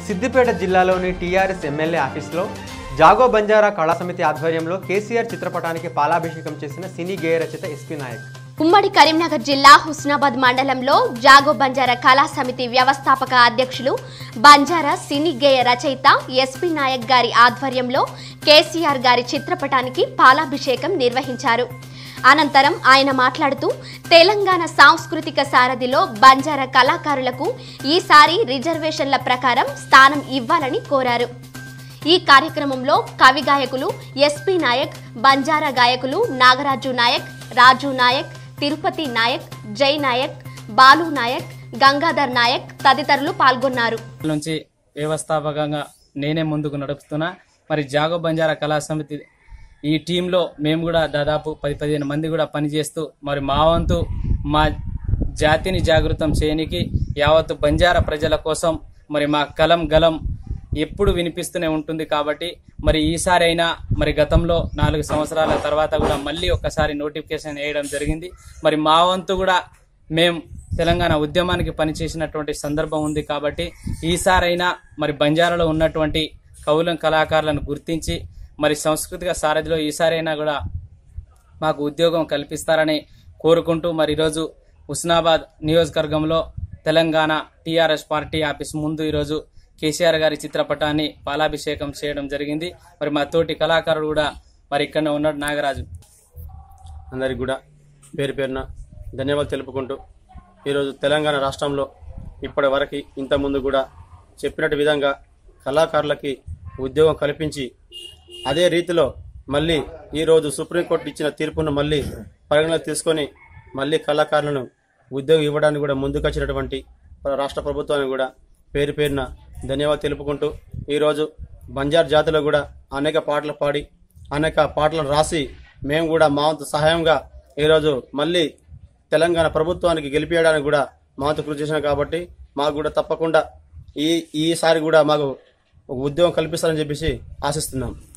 సిద్దిపేట జిల్లాలోని TRS MLA ఆఫీస్లో జాగో బంజారా కళా సమితి ఆధ్వర్యంలో కేసీఆర్ చిత్రపటానికి పాలాభిషేకం చేసిన సినీ గేయ రచయిత ఎస్పీ నాయక్ ఉమ్మడి కరీంనగర్ జిల్లా హుస్నాబాద్ మండలంలో జాగో బంజారా కళా సమితి వ్యవస్థాపక అధ్యక్షులు బంజారా సినీ గేయ రచయిత ఎస్పీ నాయక్ గారి ఆధ్వర్యంలో కేసీఆర్ గారి చిత్రపటానికి పాలాభిషేకం నిర్వహించారు అనంతరం ఆయన మాట్లాడుతూ తెలంగాణ సాంస్కృతిక సారథిలో బంజారా కళాకారులకు ఈసారి రిజర్వేషన్ల ప్రకారం స్థానం ఇవ్వాలని కోరారు ఈ కార్యక్రమంలో కవి గాయకులు ఎస్పీ నాయక్ బంజారా గాయకులు నాగరాజు నాయక్ రాజు నాయక్ తిరుపతి నాయక్ జై నాయక్ బాలు నాయక్ గంగాధర్ నాయక్ తదితరులు పాల్గొన్నారు నుంచి వ్యవస్థాపకంగా నేనే ముందుకు నడుపుతున్నా మరి జాగో బంజారా కళా సమితి ఈ టీంలో మేము కూడా దాదాపు పది పదిహేను మంది కూడా పనిచేస్తూ మరి మా వంతు మా జాతిని జాగృతం చేయనికి యావత్తు బంజారా ప్రజల కోసం మరి మా కలం గలం ఎప్పుడు వినిపిస్తూనే ఉంటుంది కాబట్టి మరి ఈసారి అయినా మరి గతంలో నాలుగు సంవత్సరాల తర్వాత కూడా మళ్ళీ ఒక్కసారి నోటిఫికేషన్ వేయడం జరిగింది మరి మా వంతు కూడా మేము తెలంగాణ ఉద్యమానికి పనిచేసినటువంటి సందర్భం ఉంది కాబట్టి ఈసారైనా మరి బంజారాలో ఉన్నటువంటి కవులం కళాకారులను గుర్తించి మరి సాంస్కృతిక సారథిలో ఈసారైనా కూడా మాకు ఉద్యోగం కల్పిస్తారని కోరుకుంటూ మరి ఈరోజు హుస్నాబాద్ నియోజకవర్గంలో తెలంగాణ టీఆర్ఎస్ పార్టీ ఆఫీస్ ముందు ఈరోజు కేసీఆర్ గారి చిత్రపటాన్ని పాలాభిషేకం చేయడం జరిగింది మరి మా తోటి కళాకారుడు కూడా మరి ఇక్కడ ఉన్నాడు నాగరాజు అందరికి కూడా పేరు పేరున ధన్యవాదాలు తెలుపుకుంటూ ఈరోజు తెలంగాణ రాష్ట్రంలో ఇప్పటి వరకు ఇంతకుముందు కూడా చెప్పినట్టు విధంగా కళాకారులకి ఉద్యోగం కల్పించి అదే రీతిలో మళ్ళీ ఈరోజు సుప్రీంకోర్టు ఇచ్చిన తీర్పును మళ్ళీ పరిగణలోకి తీసుకొని మళ్ళీ కళాకారులను ఉద్యోగం ఇవ్వడానికి కూడా ముందుకొచ్చినటువంటి రాష్ట్ర ప్రభుత్వానికి కూడా పేరు పేరున ధన్యవాదాలు తెలుపుకుంటూ ఈరోజు బంజార్ జాతిలో కూడా అనేక పాటలు పాడి అనేక పాటలను రాసి మేము కూడా మా వంతు సహాయంగా ఈరోజు మళ్ళీ తెలంగాణ ప్రభుత్వానికి గెలిపించడానికి కూడా మా వంతు కృషి చేసినాం కాబట్టి మాకు కూడా తప్పకుండా ఈ ఈసారి కూడా మాకు ఒక ఉద్యోగం కల్పిస్తారని చెప్పేసి ఆశిస్తున్నాం